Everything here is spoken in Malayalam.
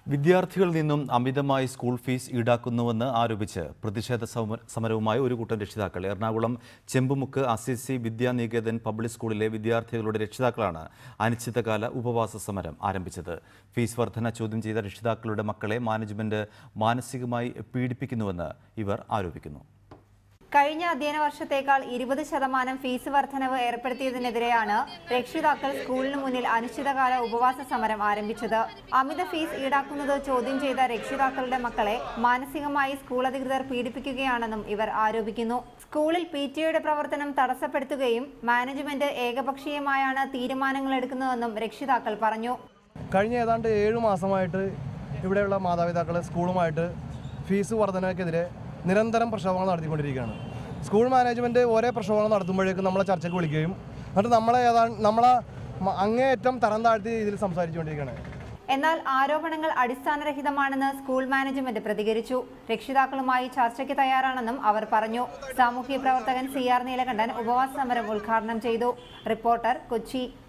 വിദ്യാർത്ഥികളിൽ നിന്നും അമിതമായി സ്കൂൾ ഫീസ് ഈടാക്കുന്നുവെന്ന് ആരോപിച്ച് പ്രതിഷേധ സമ- സമരവുമായി ഒരു കൂട്ടം രക്ഷിതാക്കൾ എറണാകുളം ചെമ്പുമുക്ക് അസിസി വിദ്യാനികേതൻ പബ്ലിക് സ്കൂളിലെ വിദ്യാർത്ഥികളുടെ രക്ഷിതാക്കളാണ് അനിശ്ചിതകാല ഉപവാസ സമരം ആരംഭിച്ചത് ഫീസ് വർധന ചോദ്യം ചെയ്ത രക്ഷിതാക്കളുടെ മക്കളെ മാനേജ്മെന്റ് മാനസികമായി പീഡിപ്പിക്കുന്നുവെന്ന് ഇവർ ആരോപിക്കുന്നു കഴിഞ്ഞ അധ്യയന വർഷത്തേക്കാൾ ഇരുപത് ശതമാനം ഫീസ് വർധനവ് ഏർപ്പെടുത്തിയതിനെതിരെയാണ് രക്ഷിതാക്കൾ സ്കൂളിന് മുന്നിൽ അനിശ്ചിതകാല ഉപവാസ സമരം ആരംഭിച്ചത് അമിത ഫീസ് ഈടാക്കുന്നത് ചോദ്യം ചെയ്ത രക്ഷിതാക്കളുടെ മക്കളെ മാനസികമായി സ്കൂൾ അധികൃതർ പീഡിപ്പിക്കുകയാണെന്നും ഇവർ ആരോപിക്കുന്നു സ്കൂളിൽ പി ടിയുടെ പ്രവർത്തനം തടസ്സപ്പെടുത്തുകയും മാനേജ്മെന്റ് ഏകപക്ഷീയമായാണ് തീരുമാനങ്ങൾ എടുക്കുന്നതെന്നും രക്ഷിതാക്കൾ പറഞ്ഞു കഴിഞ്ഞ ഏതാണ്ട് ഏഴ് മാസമായിട്ട് ഇവിടെയുള്ള മാതാപിതാക്കൾ സ്കൂളുമായിട്ട് ഫീസ് വർധനയ്ക്കെതിരെ നിരന്തരം പ്രക്ഷോഭങ്ങൾ നടത്തിക്കൊണ്ടിരിക്കുകയാണ് സ്കൂൾ മാനേജ്മെൻറ്റ് ഓരോ പ്രക്ഷോഭങ്ങൾ നടത്തുമ്പോഴേക്കും നമ്മളെ ചർച്ചയ്ക്ക് വിളിക്കുകയും എന്നിട്ട് നമ്മളെ ഏതാണ്ട് നമ്മളെ മ- അങ്ങേയറ്റം തരം താഴ്ത്തിയ രീതിയിൽ സംസാരിച്ചുകൊണ്ടിരിക്കുകയാണ് എന്നാൽ ആരോപണങ്ങൾ അടിസ്ഥാനരഹിതമാണെന്ന് സ്കൂൾ മാനേജ്മെന്റ് പ്രതികരിച്ചു രക്ഷിതാക്കളുമായി ചർച്ചയ്ക്ക് തയ്യാറാണെന്നും അവർ പറഞ്ഞു സാമൂഹ്യ പ്രവർത്തകൻ സി ആർ നീലകണ്ഠൻ ഉപവാസ സമരം ഉദ്ഘാടനം ചെയ്തു റിപ്പോർട്ടർ കൊച്ചി